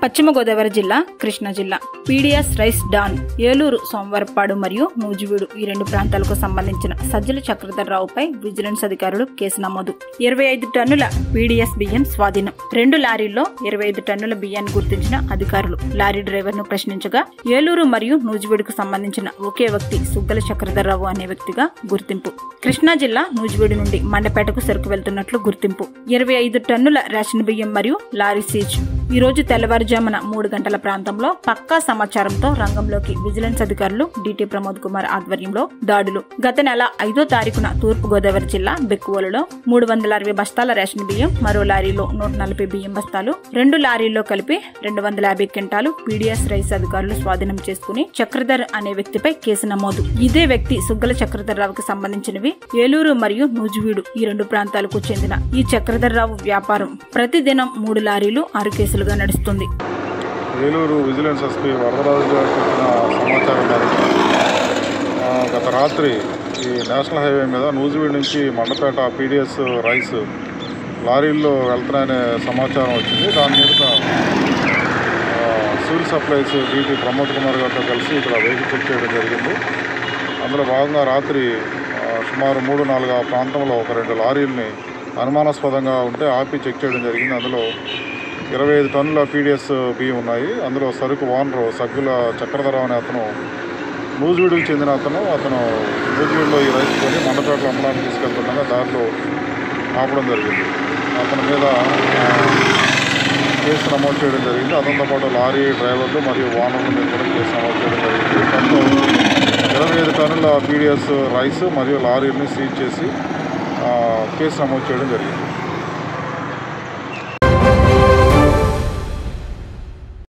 పశ్చిమ గోదావరి జిల్లా కృష్ణా జిల్లా PDS rice don Eluru Somavarapadu మరియు నూజివీడు ఈ రెండు ప్రాంతాలకు సంబంధించిన సజ్జల చక్రధర్రావుపై విజిలెన్స్ అధికారులు కేసు నమోదు ఇరవై ఐదు టన్నుల పీడిఎస్ బియ్యం స్వాధీనం రెండు లారీల్లో ఇరవై ఐదు టన్నుల బియ్యాన్ని గుర్తించిన అధికారులు లారీ డ్రైవర్ను ప్రశ్నించగా ఏలూరు మరియు నూజివీడుకు సంబంధించిన ఒకే వ్యక్తి సుగ్గల చక్రధర్రావు అనే వ్యక్తిగా గుర్తింపు కృష్ణా జిల్లా నూజివీడు నుండి మండపేటకు సరుకు వెళ్తున్నట్లు గుర్తింపు ఇరవై ఐదు టన్నుల రేషన్ బియ్యం మరియు లారీ సీజ్ ఈ రోజు తెల్లవారుజామున మూడు గంటల ప్రాంతంలో పక్కా సమాచారంతో రంగంలోకి విజిలెన్స్ అధికారులు డిటి ప్రమోద్ కుమార్ ఆధ్వర్యంలో దాడులు గత నెల ఐదో తారీఖున తూర్పు గోదావరి జిల్లా బెక్కువలలో మూడు వందల అరవై బస్తాల రేషన్ బియ్యం మరో లారీలో నూట నలభై బియ్యం బస్తాలు రెండు లారీల్లో కలిపి రెండు వందల యాభై క్వింటాలు పీడీఎస్ రైస్ అధికారులు స్వాధీనం చేసుకుని చక్రధర్ అనే వ్యక్తిపై కేసు నమోదు ఇదే వ్యక్తి సుగ్గల చక్రధర్ రావుకి సంబంధించినవి ఏలూరు మరియు నూజివీడు ఈ రెండు ప్రాంతాలకు చెందిన ఈ చక్రధర్ రావు వ్యాపారం ప్రతిదినం మూడు లారీలు ఆరు కేసులుగా నడుస్తుంది ఏలూరు విజిలెన్స్ ఎస్పీ వరదరాజు గారికి ఇచ్చిన సమాచారం మేరకు ఆ, గత రాత్రి ఈ నేషనల్ హైవే మీద నూజివీడు నుంచి మండపేట పీడిఎస్ రైస్ లారీల్లో వెళ్తున్నాయనే సమాచారం వచ్చింది దాని మీద ఆ, civil supplies DT Pramod Kumar గారితో కలిసి ఇక్కడ వెహికల్ చెక్ చేయడం జరిగింది అందులో భాగంగా రాత్రి ఆ, సుమారు మూడు నాలుగు ఆ ప్రాంతంలో ఒక రెండు లారీల్ని అనుమానాస్పదంగా ఉంటే ఆపి చెక్ చేయడం జరిగింది అందులో ఇరవై ఐదు టన్నుల పీడిఎస్ బియ్యం ఉన్నాయి అందులో సరుకు ఓనరు సభ్యుల చక్రధరం అనే అతను నూజివీడుకు చెందిన అతను అతను నూజివీడులో ఈ రైస్ కొని మండపేటలో అమ్మడానికి తీసుకెళ్తుండగా దారిలో ఆపడం జరిగింది అతని మీద ఆ, కేసు నమోదు చేయడం జరిగింది అతనితో పాటు లారీ డ్రైవర్లు మరియు ఓనర్ల మీద కూడా కేసు నమోదు చేయడం జరిగింది మొత్తం ఇరవై ఐదు టన్నుల పీడిఎస్ రైస్ మరియు లారీని సీజ్ చేసి ఆ, కేసు నమోదు చేయడం జరిగింది